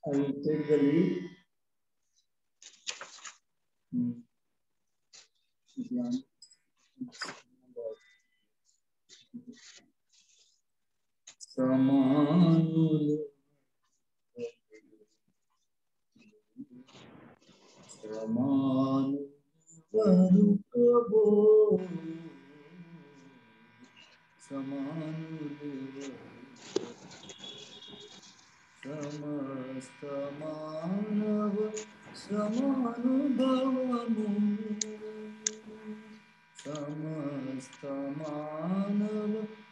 I will take the lead. Hmm. Dhyan. సమానులు సమాను వరుకబో సమానులు సమస్త మానవ సమానుభవము సమస్త మానవ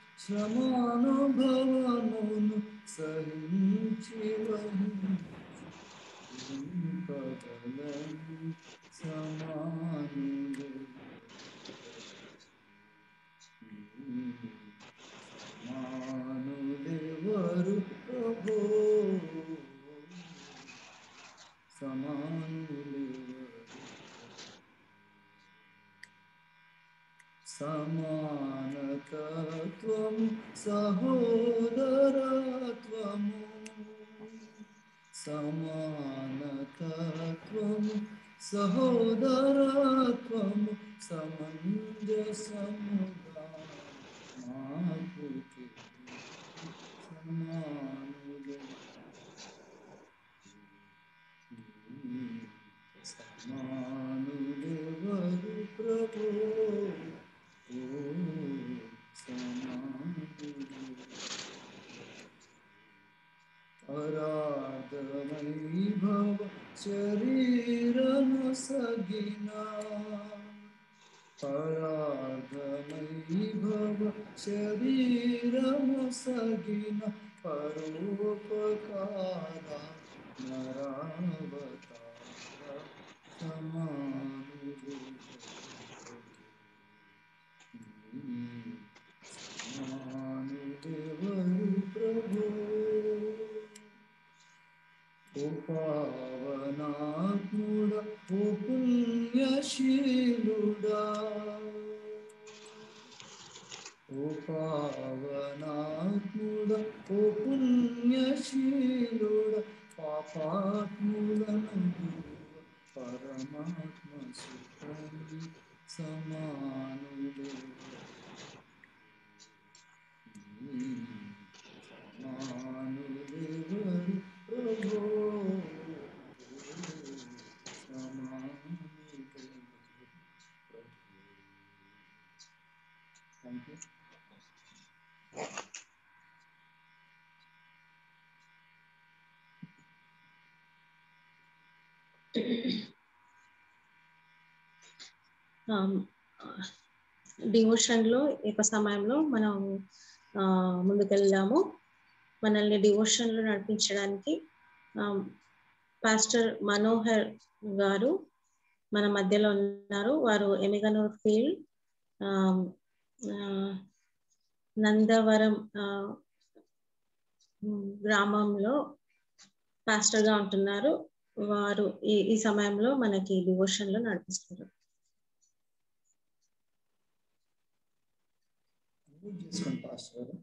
శ్రమానుభవమును సహించి వహింపగలను సమానులు సమానులెవరు ప్రభో సమానులెవరు సమానతత్వం సహోదరత్వము సమానతత్వము సహోదరత్వము సమంజసముగా మాకు సమానులు సమానులెవరు ప్రభు పరాగమైభవ శరీరము సగిన పరాగమైభవ శరీరము సగిన పరోపకార నరావతార సమానులు సమానులెవరు ప్రభు ఓ పావనాత్ముడ ఓ పుణ్యశీలుడా ఓ పావనాత్ముడ ఓ పుణ్యశీలుడ పాపాత్ములను పరమాత్మ సుఖి సమానులు సమానులెవరు ప్రభో థ్యాంక్ యూ డివోషన్లో ఏక సమయంలో మనం ఆ, ముందుకెళ్దాము మనల్ని డివోషన్లో నడిపించడానికి ఆ, పాస్టర్ మనోహర్ గారు మన మధ్యలో ఉన్నారు వారు ఎమిగనూర్ ఫీల్డ్ ఆ, ఆ, నందవరం ఆ, ఉమ్, గ్రామంలో పాస్టర్ గా ఉంటున్నారు వారు ఈ ఈ సమయంలో మనకి డివోషన్ లో నడిపిస్తారు అన్మ్యూట్ చేసుకోండి పాస్టర్ గారు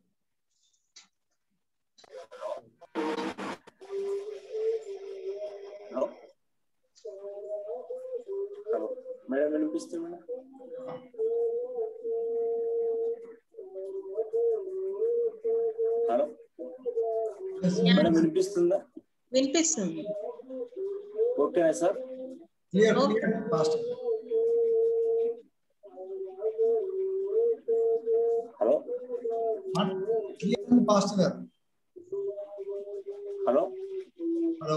హలో హలో మేడం వినిపిస్తుంది మేడం హలో మేడం వినిపిస్తుందా వినిపిస్తుంది ఓకేనా sir clear Okay. Clear pastor hello clear ఉంది పాస్టర్ గారు హలో హలో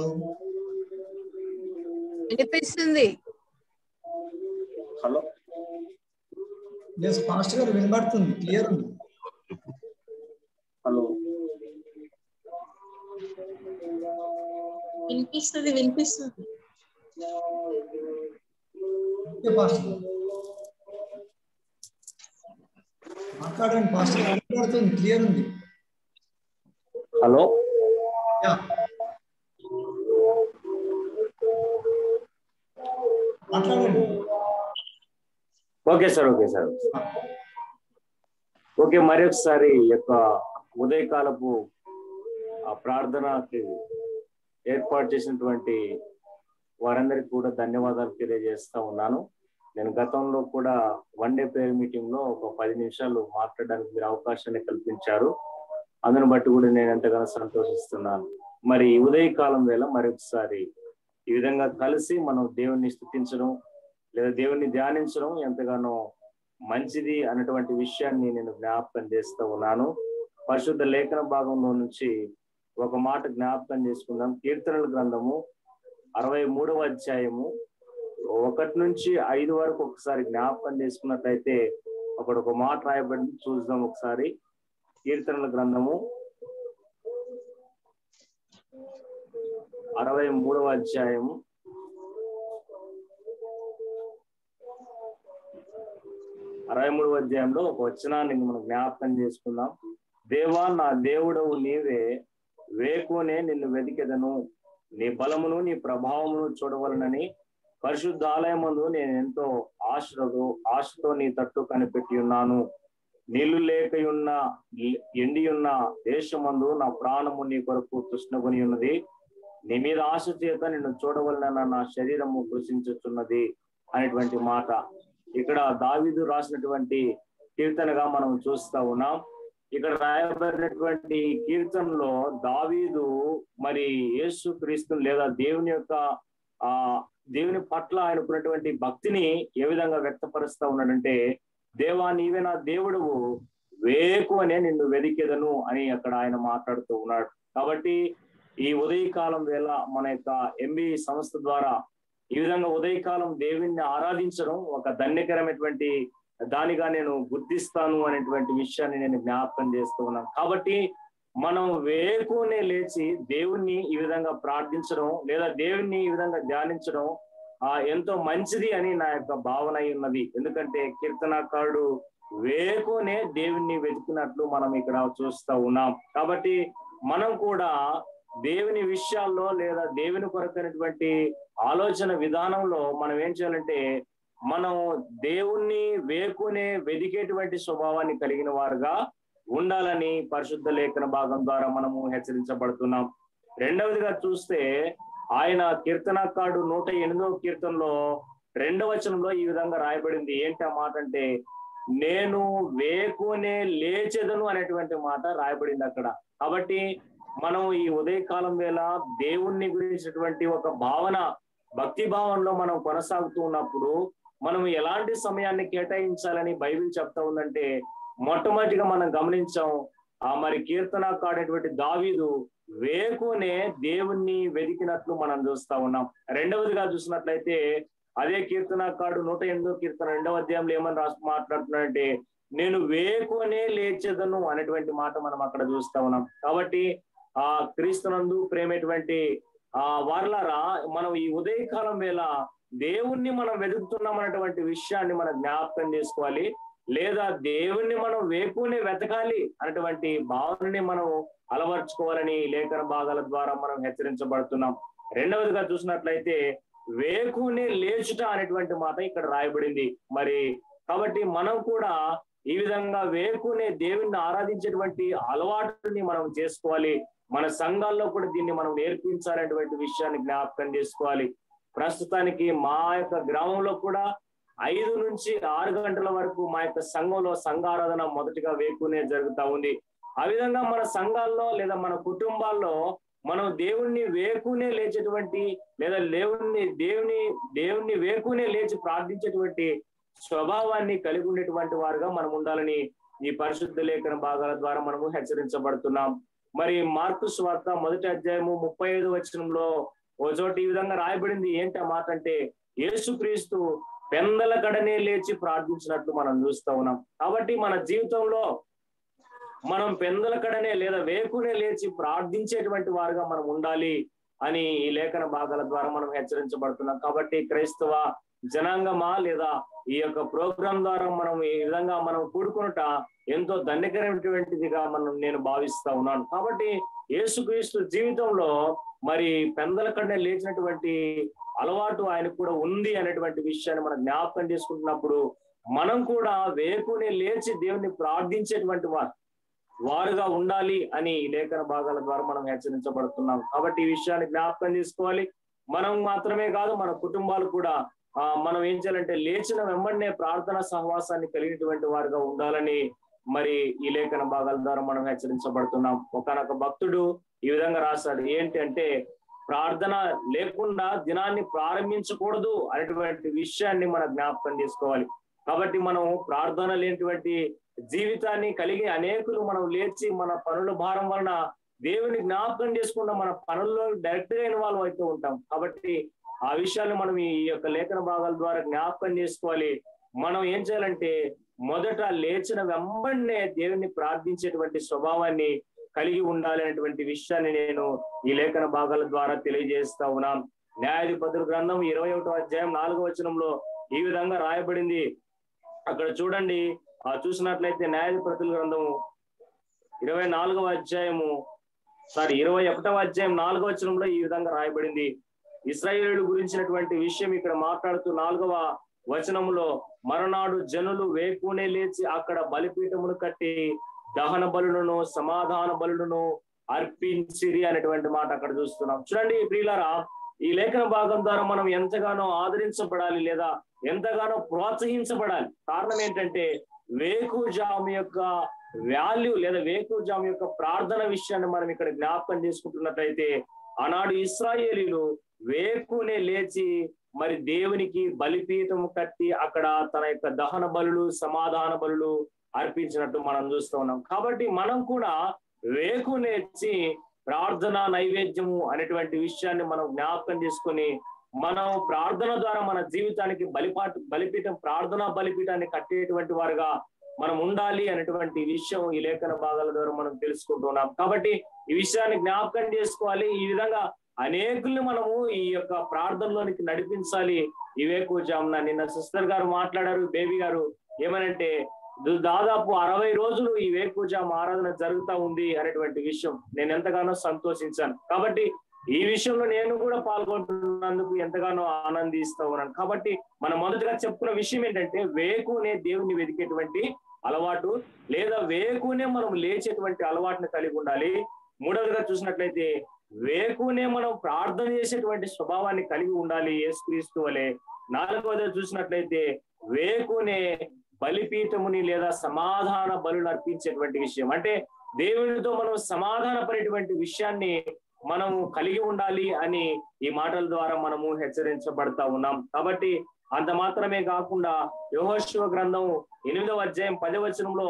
వినిపిస్తుంది హలో ఎస్ పాస్టర్ గారు వినబడుతుంది క్లియర్ ఉంది హలో వినిపిస్తుంది వినిపిస్తుంది ఓకే పాస్టర్ గారు మాట్లాడండి పాస్టర్ గారు వినబడుతుంది క్లియర్ ఉంది హలో యా మాట్లాడండి okay sir okay sir okay మరి ఒకసారి ఈ యొక్క ఉదయకాలపు ఆ ప్రార్థనకి ఏర్పాటు చేసినటువంటి వారందరికీ కూడా ధన్యవాదాలు తెలియజేస్తా ఉన్నాను నేను గతంలో కూడా వన్ డే ప్రేయర్ మీటింగ్ లో ఒక పది నిమిషాలు మాట్లాడడానికి మీరు అవకాశాన్ని కల్పించారు అందును బట్టి కూడా నేను ఎంతగానో సంతోషిస్తున్నాను మరి ఉదయకాలం వేళ మరొకసారి ఈ విధంగా కలిసి మనం దేవుణ్ణి స్థుతించడం లేదా దేవుణ్ణి ధ్యానించడం ఎంతగానో మంచిది అన్నటువంటి విషయాన్ని నేను జ్ఞాపకం చేస్తూ ఉన్నాను పరిశుద్ధ లేఖన భాగంలో నుంచి ఒక మాట జ్ఞాపకం చేసుకుందాం కీర్తనల గ్రంథము అరవై మూడవ అధ్యాయము ఒకటి నుంచి ఐదు వరకు ఒకసారి జ్ఞాపకం చేసుకున్నట్లయితే అక్కడ ఒక మాట రాయబడింది చూద్దాం ఒకసారి కీర్తనల గ్రంథము అరవై మూడవ అధ్యాయము అరవై మూడవ అధ్యాయంలో ఒక వచనాన్ని మనం జ్ఞాపకం చేసుకుందాం దేవా నా దేవుడవు నీవే వేకునే నిన్ను వెతికెదను నీ బలమును నీ ప్రభావమును చూడవలనని పరిశుద్ధాలయమందు నేను ఎంతో ఆశతో ఆశతో నీ తట్టు కనిపెట్టి ఉన్నాను నీళ్లు లేకయున్న ఎండి ఉన్న దేశమందు నా ప్రాణము నీ కొరకు తృష్ణకొని ఉన్నది నీ మీద ఆశ చేత నిన్ను చూడవలన నా శరీరము కృషించుచున్నది అనేటువంటి మాట ఇక్కడ దావీదు రాసినటువంటి కీర్తనగా మనం చూస్తా ఉన్నాం ఇక్కడ రాయబడినటువంటి కీర్తనలో దావీదు మరి యేసు క్రీస్తు లేదా దేవుని యొక్క ఆ దేవుని పట్ల ఆయనకున్నటువంటి భక్తిని ఏ విధంగా వ్యక్తపరుస్తా ఉన్నాడంటే దేవా నీవే నా దేవుడువు వేకు అనే నిన్ను వెదికెదను అని అక్కడ ఆయన మాట్లాడుతూ ఉన్నాడు కాబట్టి ఈ ఉదయకాలం వేళ మన యొక్క ఎంబీ సంస్థ ద్వారా ఈ విధంగా ఉదయకాలం దేవుణ్ణి ఆరాధించడం ఒక ధన్యకరమైనటువంటి దానిగా నేను గుర్తిస్తాను అనేటువంటి విషయాన్ని నేను జ్ఞాపకం చేస్తూ ఉన్నాను కాబట్టి మనం వేకునే లేచి దేవుణ్ణి ఈ విధంగా ప్రార్థించడం లేదా దేవుణ్ణి ఈ విధంగా ధ్యానించడం ఆ ఎంతో మంచిది అని నా యొక్క భావన అయి ఉన్నది ఎందుకంటే కీర్తనాకారుడు వేకునే దేవుణ్ణి వెతికినట్లు మనం ఇక్కడ చూస్తూ ఉన్నాం కాబట్టి మనం కూడా దేవుని విషయాల్లో లేదా దేవుని కొరకైనటువంటి ఆలోచన విధానంలో మనం ఏం చేయాలంటే మనం దేవుణ్ణి వేకునే వెదికేటువంటి స్వభావాన్ని కలిగిన వారుగా ఉండాలని పరిశుద్ధ లేఖన భాగం ద్వారా మనము హెచ్చరించబడుతున్నాం రెండవదిగా చూస్తే ఆయన కీర్తనకాడు నూట ఎనిమిదవ కీర్తనలో రెండవ వచనంలో ఈ విధంగా రాయబడింది ఏంటి ఆ మాట అంటే నేను వేకునే లేచెదను అనేటువంటి మాట రాయబడింది అక్కడ కాబట్టి మనం ఈ ఉదయకాలం వేళ దేవుణ్ణి గురించినటువంటి ఒక భావన భక్తి భావంలో మనం కొనసాగుతూ ఉన్నప్పుడు మనం ఎలాంటి సమయాన్ని కేటాయించాలని బైబిల్ చెప్తా ఉందంటే మొట్టమొదటిగా మనం గమనించాం ఆ మరి కీర్తనకాడేటువంటి దావీదు వేకునే దేవుణ్ణి వెతికినట్లు మనం చూస్తా ఉన్నాం రెండవదిగా చూసినట్లయితే అదే కీర్తనకాడు నూట ఎనిమిదో కీర్తన రెండవ అధ్యాయంలో ఏమని రాసి మాట్లాడుతున్నాడంటే నేను వేకునే లేచెదను అనేటువంటి మాట మనం అక్కడ చూస్తా ఉన్నాం కాబట్టి ఆ క్రీస్తునందు ప్రేమటువంటి ఆ వార్లారా మనం ఈ ఉదయకాలం వేళ దేవుణ్ణి మనం వెతుకుతున్నాం అనేటువంటి విషయాన్ని మనం జ్ఞాపకం చేసుకోవాలి లేదా దేవుణ్ణి మనం వేకునే వెతకాలి అనేటువంటి భావనని మనం అలవర్చుకోవాలని లేఖన భాగాల ద్వారా మనం హెచ్చరించబడుతున్నాం రెండవదిగా చూసినట్లయితే వేకునే లేచుట అనేటువంటి మాట ఇక్కడ రాయబడింది మరి కాబట్టి మనం కూడా ఈ విధంగా వేకునే దేవుణ్ణి ఆరాధించేటువంటి అలవాటుని మనం చేసుకోవాలి మన సంఘాల్లో కూడా దీన్ని మనం నేర్పించాలనేటువంటి విషయాన్ని జ్ఞాపకం చేసుకోవాలి ప్రస్తుతానికి మా యొక్క గ్రామంలో కూడా ఐదు నుంచి ఆరు గంటల వరకు మా యొక్క సంఘంలో సంఘారాధన మొదటిగా వేకునే జరుగుతా ఉంది ఆ విధంగా మన సంఘాల్లో లేదా మన కుటుంబాల్లో మనం దేవుణ్ణి వేకునే లేచేటువంటి లేదా దేవుణ్ణి దేవుని దేవుణ్ణి వేకునే లేచి ప్రార్థించేటువంటి స్వభావాన్ని కలిగి ఉండేటువంటి వారుగా మనం ఉండాలని ఈ పరిశుద్ధ లేఖన భాగాల ద్వారా మనము హెచ్చరించబడుతున్నాం మరి మార్కు స్వార్త మొదటి అధ్యాయము ముప్పై ఐదు వచనంలో ఓ చోట ఈ విధంగా రాయబడింది ఏంటి ఆ మాట అంటే యేసుక్రీస్తు పెందల కడనే లేచి ప్రార్థించినట్లు మనం చూస్తా ఉన్నాం కాబట్టి మన జీవితంలో మనం పెందల కడనే లేదా వేకునే లేచి ప్రార్థించేటువంటి వారుగా మనం ఉండాలి అని ఈ లేఖన భాగాల ద్వారా మనం హెచ్చరించబడుతున్నాం కాబట్టి క్రైస్తవ జనాంగమా లేదా ఈ యొక్క ప్రోగ్రాం ద్వారా మనం ఈ విధంగా మనం కూడుకునుట ఎంతో ధన్యకరమైనటువంటిదిగా మనం నేను భావిస్తా ఉన్నాను కాబట్టి యేసుక్రీస్తు జీవితంలో మరి పెందల కన్నా లేచినటువంటి అలవాటు ఆయనకు కూడా ఉంది అనేటువంటి విషయాన్ని మనం జ్ఞాపకం చేసుకుంటున్నప్పుడు మనం కూడా వేకునే లేచి దేవుని ప్రార్థించేటువంటి వారు వారుగా ఉండాలి అని ఈ లేఖన భాగాల ద్వారా మనం హెచ్చరించబడుతున్నాం కాబట్టి ఈ విషయాన్ని జ్ఞాపకం చేసుకోవాలి మనం మాత్రమే కాదు మన కుటుంబాలు కూడా ఆ మనం ఏం చేయాలంటే లేచిన వెంబడినే ప్రార్థన సహవాసాన్ని కలిగినటువంటి వారుగా ఉండాలని మరి ఈ లేఖన భాగాల ద్వారా మనం హెచ్చరించబడుతున్నాం ఒకనొక భక్తుడు ఈ విధంగా రాశాడు ఏంటి అంటే ప్రార్థన లేకుండా దినాన్ని ప్రారంభించకూడదు అనేటువంటి విషయాన్ని మనం జ్ఞాపకం చేసుకోవాలి కాబట్టి మనం ప్రార్థన లేనటువంటి జీవితాన్ని కలిగి అనేకులు మనం లేచి మన పనుల భారం వలన దేవుని జ్ఞాపకం చేసుకున్న మన పనుల్లో డైరెక్ట్ గా ఇన్వాల్వ్ అవుతూ ఉంటాం కాబట్టి ఆ విషయాన్ని మనం ఈ యొక్క లేఖన భాగాల ద్వారా జ్ఞాపకం చేసుకోవాలి మనం ఏం చేయాలంటే మొదట లేచిన వెంబడినే దేవుని ప్రార్థించేటువంటి స్వభావాన్ని కలిగి ఉండాలి అనేటువంటి విషయాన్ని నేను ఈ లేఖన భాగాల ద్వారా తెలియజేస్తా ఉన్నాం న్యాయాధిపతుల గ్రంథం ఇరవై ఒకటో అధ్యాయం నాలుగో వచనంలో ఈ విధంగా రాయబడింది అక్కడ చూడండి ఆ చూసినట్లయితే న్యాయాధిపతుల గ్రంథము ఇరవై నాలుగవ అధ్యాయము సారీ ఇరవై ఒకటవ అధ్యాయం నాలుగవ వచనంలో ఈ విధంగా రాయబడింది ఇస్రాయేలు గురించినటువంటి విషయం ఇక్కడ మాట్లాడుతూ నాలుగవ వచనములో మరనాడు జనులు వేకునే లేచి అక్కడ బలిపీఠమును కట్టి దహన బలులను సమాధాన బలులను అర్పించిరి అనేటువంటి మాట అక్కడ చూస్తున్నాం చూడండి ప్రియులారా ఈ లేఖన భాగం ద్వారా మనం ఎంతగానో ఆదరించబడాలి లేదా ఎంతగానో ప్రోత్సహించబడాలి కారణం ఏంటంటే వేకుజాము యొక్క వాల్యూ లేదా వేకుజాము యొక్క ప్రార్థన విషయాన్ని మనం ఇక్కడ జ్ఞాపకం చేసుకుంటున్నట్లయితే ఆనాడు ఇస్రాయేలీలు వేకునే లేచి మరి దేవునికి బలిపీఠం కట్టి అక్కడ తన యొక్క దహన బలులు సమాధాన బలులు అర్పించినట్టు మనం చూస్తూ ఉన్నాం కాబట్టి మనం కూడా వేకునేచి ప్రార్థన నైవేద్యము అనేటువంటి విషయాన్ని మనం జ్ఞాపకం చేసుకొని మనం ప్రార్థన ద్వారా మన జీవితానికి బలిపాటు బలిపీఠం ప్రార్థనా బలిపీఠాన్ని కట్టేటువంటి వారుగా మనం ఉండాలి అనేటువంటి విషయం ఈ లేఖన భాగాల ద్వారా మనం తెలుసుకుంటున్నాం కాబట్టి ఈ విషయాన్ని జ్ఞాపకం చేసుకోవాలి ఈ విధంగా అనేకుల్ని మనము ఈ యొక్క ప్రార్థనలోనికి నడిపించాలి ఇవే కూర్చామున నిన్న సిస్టర్ గారు మాట్లాడారు బేబీ గారు ఏమనంటే దాదాపు అరవై రోజులు ఈ వేకుజామ ఆరాధన జరుగుతా ఉంది అనేటువంటి విషయం నేను ఎంతగానో సంతోషించాను కాబట్టి ఈ విషయంలో నేను కూడా పాల్గొంటున్నందుకు ఎంతగానో ఆనందిస్తూ ఉన్నాను కాబట్టి మనం మొదటగా చెప్పుకున్న విషయం ఏంటంటే వేకునే దేవుని వెతికేటువంటి అలవాటు లేదా వేకునే మనం లేచేటువంటి అలవాటుని కలిగి ఉండాలి మూడవదిగా చూసినట్లయితే వేకునే మనం ప్రార్థన చేసేటువంటి స్వభావాన్ని కలిగి ఉండాలి యేసుక్రీస్తు వలె నాలుగవదిగా చూసినట్లయితే వేకునే బలిపీఠముని లేదా సమాధాన బలులు అర్పించేటువంటి విషయం అంటే దేవునితో మనం సమాధాన పడేటువంటి విషయాన్ని మనము కలిగి ఉండాలి అని ఈ మాటల ద్వారా మనము హెచ్చరించబడతా ఉన్నాం కాబట్టి అంత మాత్రమే కాకుండా యోహోశివ గ్రంథం ఎనిమిదవ అధ్యాయం పదవచనంలో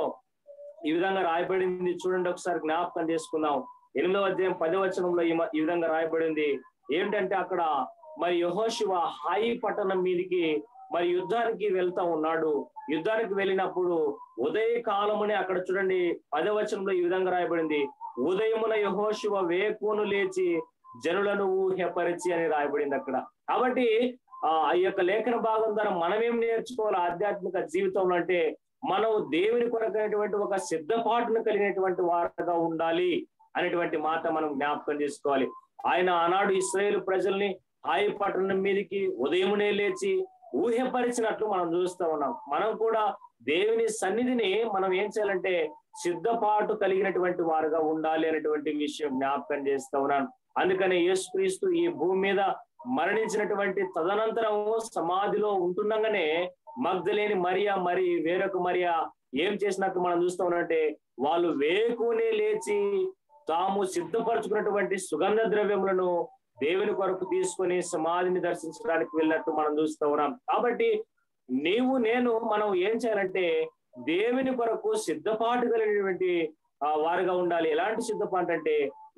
ఈ విధంగా రాయబడింది చూడండి ఒకసారి జ్ఞాపకం చేసుకుందాం ఎనిమిదవ అధ్యాయం పదవచనంలో ఈ విధంగా రాయబడింది ఏంటంటే అక్కడ మరి యహోశివ హాయి పట్టణం మీదికి మరి యుద్ధానికి వెళ్తా ఉన్నాడు యుద్ధానికి వెళ్ళినప్పుడు ఉదయ కాలమునే అక్కడ చూడండి పదవచనంలో ఈ విధంగా రాయబడింది ఉదయమున యహోశివ వేకును లేచి జనులను ఊహ్యపరిచి అని రాయబడింది అక్కడ కాబట్టి ఆ యొక్క లేఖన భాగం ద్వారా మనం ఏం నేర్చుకోవాలి ఆధ్యాత్మిక జీవితంలో అంటే మనం దేవుని కొరకైనటువంటి ఒక సిద్ధపాటును కలిగినటువంటి వారుగా ఉండాలి అనేటువంటి మాట మనం జ్ఞాపకం చేసుకోవాలి ఆయన ఆనాడు ఇస్రాయేల్ ప్రజల్ని హాయి పట్టణం మీదకి ఉదయమునే లేచి ఊహ్యపరిచినట్లు మనం చూస్తూ ఉన్నాం మనం కూడా దేవుని సన్నిధిని మనం ఏం చేయాలంటే సిద్ధపాటు కలిగినటువంటి వారుగా ఉండాలి అనేటువంటి విషయం జ్ఞాపకం చేస్తూ ఉన్నాను అందుకని యేసుక్రీస్తు ఈ భూమి మీద మరణించినటువంటి తదనంతరము సమాధిలో ఉంటుండగానే మగ్ధలేని మరియా మరి వేరొక మరియా ఏం చేసినట్టు మనం చూస్తూ ఉన్నట్టే వాళ్ళు వేకునే లేచి తాము సిద్ధపరచుకున్నటువంటి సుగంధ ద్రవ్యములను దేవుని కొరకు తీసుకొని సమాధిని దర్శించడానికి వెళ్ళినట్టు మనం చూస్తూ ఉన్నాం కాబట్టి నీవు నేను మనం ఏం చేయాలంటే దేవుని కొరకు సిద్ధపాటు కలిగినటువంటి వారుగా ఉండాలి ఎలాంటి సిద్ధపాటు అంటే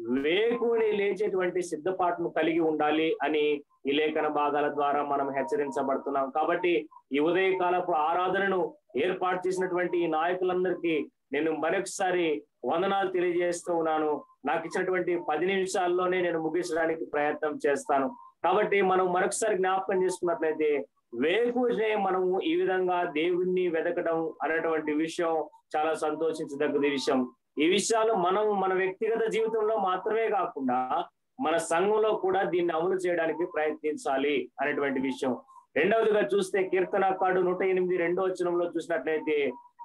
వేకుని లేచేటువంటి సిద్ధపాటును కలిగి ఉండాలి అని ఈ లేఖన భాగాల ద్వారా మనం హెచ్చరించబడుతున్నాం కాబట్టి ఈ ఉదయకాలపు ఆరాధనను ఏర్పాటు చేసినటువంటి ఈ నాయకులందరికీ నేను మరొకసారి వందనాలు తెలియజేస్తూ ఉన్నాను నాకు ఇచ్చినటువంటి పది నిమిషాల్లోనే నేను ముగించడానికి ప్రయత్నం చేస్తాను కాబట్టి మనం మరొకసారి జ్ఞాపకం చేసుకున్నట్లయితే వేకునే మనము ఈ విధంగా దేవుణ్ణి వెతకడం అనేటువంటి విషయం చాలా సంతోషించదగ్గది విషయం ఈ విషయాలు మనం మన వ్యక్తిగత జీవితంలో మాత్రమే కాకుండా మన సంఘంలో కూడా దీన్ని అమలు చేయడానికి ప్రయత్నించాలి అనేటువంటి విషయం రెండవదిగా చూస్తే కీర్తనకాడు నూట ఎనిమిది రెండో వచనంలో చూసినట్లయితే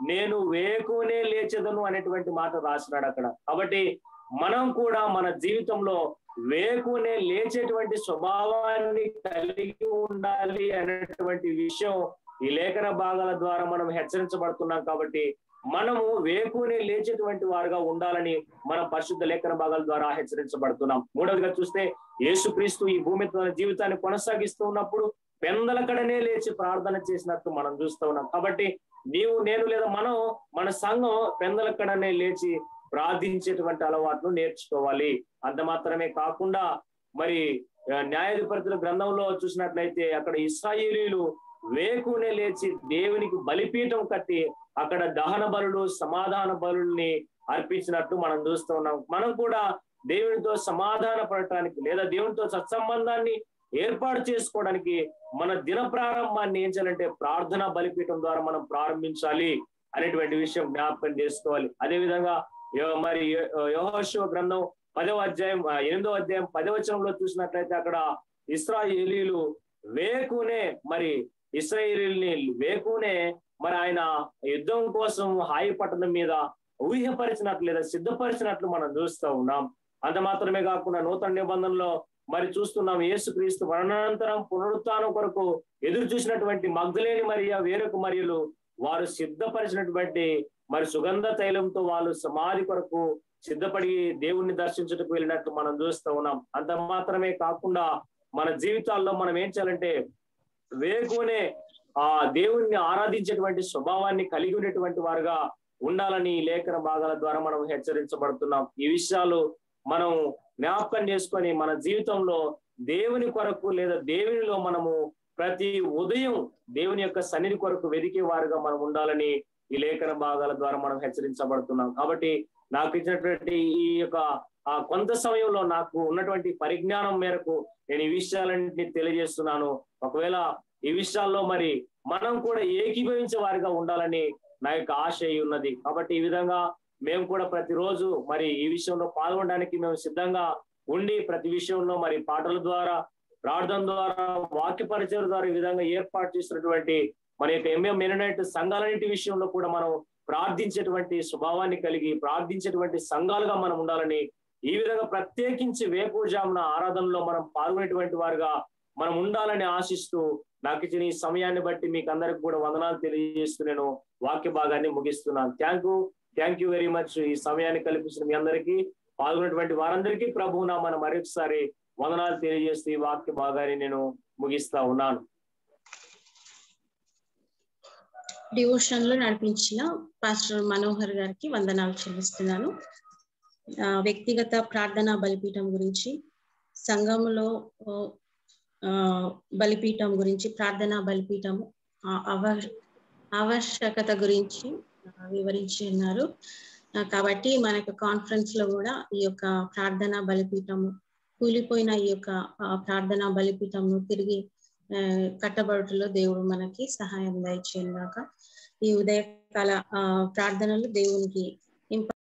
నేను వేకునే లేచెదను అనేటువంటి మాట రాసినాడు అక్కడ కాబట్టి మనం కూడా మన జీవితంలో వేకునే లేచేటువంటి స్వభావాన్ని కలిగి ఉండాలి అనేటువంటి విషయం ఈ లేఖన భాగాల ద్వారా మనం హెచ్చరించబడుతున్నాం కాబట్టి మనము వేకునే లేచేటువంటి వారుగా ఉండాలని మన పరిశుద్ధ లేఖన భాగాల ద్వారా హెచ్చరించబడుతున్నాం మూడవదిగా చూస్తే యేసుక్రీస్తు ఈ భూమి మీద తన జీవితాన్ని కొనసాగిస్తూ ఉన్నప్పుడు పెందలకడనే లేచి ప్రార్థన చేసినట్టు మనం చూస్తూ ఉన్నాం కాబట్టి నీవు నేను లేదా మనం మన సంఘం పెందలకడనే లేచి ప్రార్థించేటువంటి అలవాటును నేర్చుకోవాలి అంత మాత్రమే కాకుండా మరి ఆ, న్యాయాధిపతుల గ్రంథంలో చూసినట్లయితే అక్కడ ఇస్రాయేలీలు వేకునే లేచి దేవునికి బలిపీఠం కట్టి అక్కడ దహన బలులు సమాధాన బలుల్ని అర్పించినట్టు మనం చూస్తూ ఉన్నాం మనం కూడా దేవునితో సమాధాన పడటానికి లేదా దేవునితో సత్సంబంధాన్ని ఏర్పాటు చేసుకోవడానికి మన దిన ప్రారంభాన్ని ఏం చేయాలంటే ప్రార్థన బలిపీఠం ద్వారా మనం ప్రారంభించాలి అనేటువంటి విషయం జ్ఞాపకం చేసుకోవాలి అదే విధంగా యో- మరి యోహోశివ గ్రంథం పదవ అధ్యాయం ఆ, ఎనిమిదవ అధ్యాయం పదవ వచనంలో చూసినట్లయితే అక్కడ ఇస్రాయేలీలు వేకునే మరి ఇస్రాయేలీల్ని వేకునే మరి ఆయన యుద్ధం కోసం హాయి పట్టణం మీద ఊహ్యపరిచినట్లు లేదా సిద్ధపరిచినట్లు మనం చూస్తూ ఉన్నాం అంత మాత్రమే కాకుండా నూతన నిబంధనలో మరి చూస్తున్నాం యేసుక్రీస్తు మరణానంతరం పునరుత్థానం కొరకు ఎదురు చూసినటువంటి మగ్ధులేని మరియ వేరొక మరియలు వారు సిద్ధపరిచినటువంటి మరి సుగంధ తైలంతో వాళ్ళు సమాధి కొరకు సిద్ధపడి దేవుణ్ణి దర్శించుటకు వెళ్ళినట్టు మనం చూస్తూ ఉన్నాం అంత మాత్రమే కాకుండా మన జీవితాల్లో మనం ఏం చేయాలంటే వేకునే ఆ దేవుణ్ణి ఆరాధించేటువంటి స్వభావాన్ని కలిగి ఉండేటువంటి వారుగా ఉండాలని ఈ లేఖన భాగాల ద్వారా మనం హెచ్చరించబడుతున్నాం ఈ విషయాలు మనం జ్ఞాపకం చేసుకొని మన జీవితంలో దేవుని కొరకు లేదా దేవునిలో మనము ప్రతి ఉదయం దేవుని యొక్క సన్నిధి కొరకు వెదికే వారుగా మనం ఉండాలని ఈ లేఖన భాగాల ద్వారా మనం హెచ్చరించబడుతున్నాం కాబట్టి నాకు ఇచ్చినటువంటి ఈ యొక్క ఆ కొంత సమయంలో నాకు ఉన్నటువంటి పరిజ్ఞానం మేరకు నేను ఈ విషయాలన్నింటినీ తెలియజేస్తున్నాను ఒకవేళ ఈ విషయాల్లో మరి మనం కూడా ఏకీభవించే వారిగా ఉండాలని నా యొక్క ఆశ అయి ఉన్నది కాబట్టి ఈ విధంగా మేము కూడా ప్రతిరోజు మరి ఈ విషయంలో పాల్గొనడానికి మేము సిద్ధంగా ఉండి ప్రతి విషయంలో మరి పాటల ద్వారా ప్రార్థన ద్వారా వాక్య పరిచయం ద్వారా ఈ విధంగా ఏర్పాటు చేసినటువంటి మన యొక్క ఎంఎం మెననైట్ సంఘాలన్నిటి విషయంలో కూడా మనం ప్రార్థించేటువంటి స్వభావాన్ని కలిగి ప్రార్థించేటువంటి సంఘాలుగా మనం ఉండాలని ఈ విధంగా ప్రత్యేకించి వేకుజామున ఆరాధనలో మనం పాల్గొనేటువంటి వారుగా మనం ఉండాలని ఆశిస్తూ నాకు ఇచ్చిన ఈ సమయాన్ని బట్టి మీకు అందరికి కూడా వందనాలు తెలియజేస్తూ నేను వాక్య భాగాన్ని ముగిస్తున్నాను thank you thank you very much ఈ సమయాన్ని కల్పించిన మీ అందరికీ పాల్గొన్నటువంటి వారందరికీ ప్రభువు నా మనం మరొకసారి వందనాలు తెలియజేస్తూ ఈ వాక్య భాగాన్ని నేను ముగిస్తా ఉన్నాను డివోషన్ లో నడిపించిన పాస్టర్ మనోహర్ గారికి వందనాలు చెల్లిస్తున్నాను ఆ, వ్యక్తిగత ప్రార్థన బలిపీఠం గురించి సంఘంలో ఓ, ఆ, బలిపీఠం గురించి ప్రార్థన బలిపీఠం ఆ, ఆవ- ఆవశ్యకత గురించి ఆ, వివరించి ఉన్నారు ఆ, కాబట్టి మనకు కాన్ఫరెన్స్ లో కూడా ఈ యొక్క ప్రార్థన బలిపీఠము కూలిపోయిన ఈ యొక్క ఆ, ప్రార్థన బలిపీఠంను తిరిగి ఆ, కట్టబడుటలో దేవుడు మనకి సహాయం దయచేయను గాక ఈ ఉదయకాల ఆ, ప్రార్థనలు దేవునికి